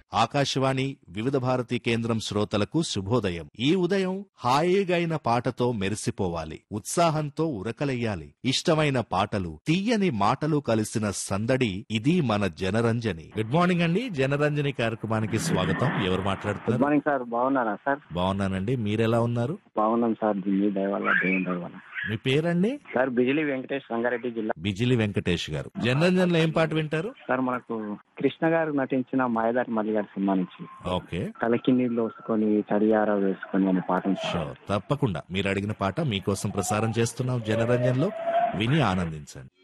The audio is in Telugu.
ఆకాశవాణి వివిధ భారతి కేంద్రం శ్రోతలకు శుభోదయం ఈ ఉదయం హాయిగైన పాటతో మెరిసిపోవాలి ఉత్సాహంతో ఉరకలెయ్యాలి ఇష్టమైన పాటలు తీయని మాటలు కలిసిన సందడి ఇది మన జనరంజని గుడ్ మార్నింగ్ అండి జనరంజని కార్యక్రమానికి స్వాగతం ఎవరు గుడ్ మాట్లాడుతున్నారు మార్నింగ్ సార్ బాగున్నారా సార్ బాగున్నానండి మీరెలా ఉన్నారు బాగున్నాం సార్ మీ దయ వల్ల దేవుని దయ వల్ల మీ పేరండి సార్ బిజిలీ వెంకటేష్ రంగారెడ్డి జిల్లా బిజిలి వెంకటేష్ గారు జనరంజన్లో ఏం పాట వింటారు సార్ మనకు కృష్ణ గారు నటించిన మాయదారి మల్లి గారి సినిమా నుంచి ఓకే తలకి నీళ్ళు వేసుకొని తడియార వేసుకొని అనే పాట ఉంది సార్. షూర్ తప్పకుండా మీరు అడిగిన పాట మీకోసం ప్రసారం చేస్తున్నాం జనరంజన్లో విని ఆనందించండి